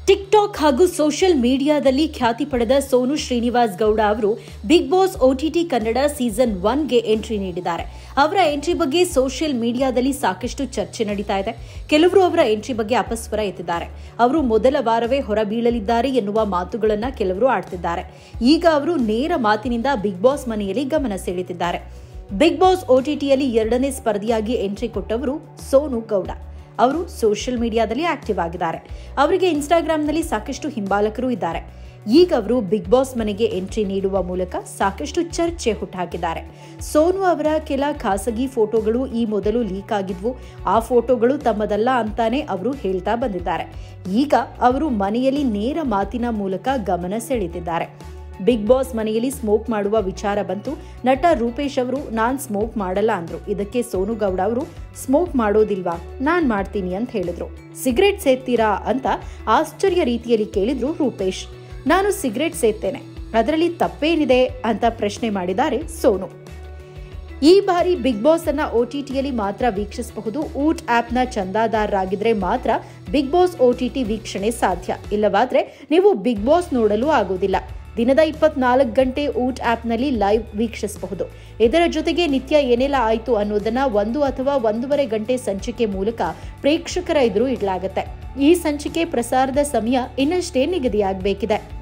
TikTok ಹಾಗೂ social ಮೀಡಿಯಾದಲ್ಲಿ ಖ್ಯಾತಿ ಪಡೆದ ಸೋನು ಶ್ರೀನಿವಾಸ್ ಗೌಡ ಅವರು Bigg Boss OTT Kannada season ಒನ್ಗೆ ಎಂಟ್ರಿ ನೀಡಿದ್ದಾರೆ ಅವರ ಎಂಟ್ರಿ ಬಗ್ಗೆ ಸೋಷಿಯಲ್ ಮೀಡಿಯಾದಲ್ಲಿ ಸಾಕಷ್ಟು ಚರ್ಚೆ ನಡೀತಾ ಇದೆ ಕೆಲವರು ಅವರ ಎಂಟ್ರಿ ಬಗ್ಗೆ ಅಪಸ್ವರ ಎತ್ತಿದ್ದಾರೆ ಅವರು ಮೊದಲ ವಾರವೇ ಹೊರಬೀಳಲಿದ್ದಾರೆ ಎನ್ನುವ ಮಾತುಗಳನ್ನ ಕೆಲವರು ಆಡ್ತಿದ್ದಾರೆ ಈಗ ಅವರು ನೇರ ಮಾತಿನಿಂದ ಬಿಗ್ ಬಾಸ್ ಮನೆಯಲ್ಲಿ ಗಮನ ಸೆಳೆದಿದ್ದಾರೆ ಬಿಗ್ ಬಾಸ್ ಒಟಿಟಿಯಲ್ಲಿ ಎರಡನೇ ಸ್ಪರ್ಧಿಯಾಗಿ ಎಂಟ್ರಿ ಕೊಟ್ಟವರು ಸೋನು ಗೌಡ ಅವರು ಸೋಷಿಯಲ್ ಮೀಡಿಯಾದಲ್ಲಿ ಆಕ್ಟಿವ್ ಆಗಿದ್ದಾರೆ ಅವರಿಗೆ ಇನ್ಸ್ಟಾಗ್ರಾಂನಲ್ಲಿ ಸಾಕಷ್ಟು ಹಿಂಬಾಲಕರು ಇದ್ದಾರೆ ಈಗ ಅವರು ಬಿಗ್ ಬಾಸ್ ಮನೆಗೆ ಎಂಟ್ರಿ ನೀಡುವ ಮೂಲಕ ಸಾಕಷ್ಟು ಚರ್ಚೆ ಹುಟ್ಟುಹಾಕಿದ್ದಾರೆ ಸೋನು ಅವರ ಕೆಲ ಖಾಸಗಿ ಫೋಟೋಗಳು ಈ ಮೊದಲು ಲೀಕ್ ಆಗಿದ್ವು ಆ ಫೋಟೋಗಳು ತಮ್ಮದಲ್ಲ ಅಂತಾನೆ ಅವರು ಹೇಳ್ತಾ ಬಂದಿದ್ದಾರೆ ಈಗ ಅವರು ಮನೆಯಲ್ಲಿ ನೇರ ಮಾತಿನ ಮೂಲಕ ಗಮನ ಸೆಳೆದಿದ್ದಾರೆ ಬಿಗ್ ಬಾಸ್ ಮನೆಯಲ್ಲಿ ಸ್ಮೋಕ್ ಮಾಡುವ ವಿಚಾರ ಬಂತು ನಟ ರೂಪೇಶ್ ಅವರು ನಾನ್ ಸ್ಮೋಕ್ ಮಾಡಲ್ಲ ಅಂದ್ರು ಇದಕ್ಕೆ ಸೋನು ಗೌಡ ಅವರು ಸ್ಮೋಕ್ ಮಾಡೋದಿಲ್ವಾ ನಾನ್ ಮಾಡ್ತೀನಿ ಅಂತ ಹೇಳಿದ್ರು ಸಿಗರೆಟ್ ಸೇರ್ತೀರಾ ಅಂತ ಆಶ್ಚರ್ಯ ರೀತಿಯಲ್ಲಿ ಕೇಳಿದ್ರು ರೂಪೇಶ್ ನಾನು ಸಿಗರೆಟ್ ಸೇರ್ತೇನೆ ಅದರಲ್ಲಿ ತಪ್ಪೇನಿದೆ ಅಂತ ಪ್ರಶ್ನೆ ಮಾಡಿದ್ದಾರೆ ಸೋನು ಈ ಬಾರಿ ಬಿಗ್ ಬಾಸ್ ಅನ್ನ ಒಟಿಟಿಯಲ್ಲಿ ಮಾತ್ರ ವೀಕ್ಷಿಸಬಹುದು ಊಟ್ ಆಪ್ನ ಚಂದಾದಾರರಾಗಿದ್ರೆ ಮಾತ್ರ ಬಿಗ್ ಬಾಸ್ ಒಟಿಟಿ ವೀಕ್ಷಣೆ ಸಾಧ್ಯ ಇಲ್ಲವಾದ್ರೆ ನೀವು ಬಿಗ್ ಬಾಸ್ ನೋಡಲು ಆಗುವುದಿಲ್ಲ ದಿನದ ಇಪ್ಪತ್ನಾಲ್ಕು ಗಂಟೆ ಊಟ್ ಆಪ್ನಲ್ಲಿ ಲೈವ್ ವೀಕ್ಷಿಸಬಹುದು ಇದರ ಜೊತೆಗೆ ನಿತ್ಯ ಏನೆಲ್ಲ ಆಯಿತು ಅನ್ನೋದನ್ನ ಒಂದು ಅಥವಾ ಒಂದೂವರೆ ಗಂಟೆ ಸಂಚಿಕೆ ಮೂಲಕ ಪ್ರೇಕ್ಷಕರ ಎದುರು ಇಡಲಾಗುತ್ತೆ ಈ ಸಂಚಿಕೆ ಪ್ರಸಾರದ ಸಮಯ ಇನ್ನಷ್ಟೇ ನಿಗದಿಯಾಗಬೇಕಿದೆ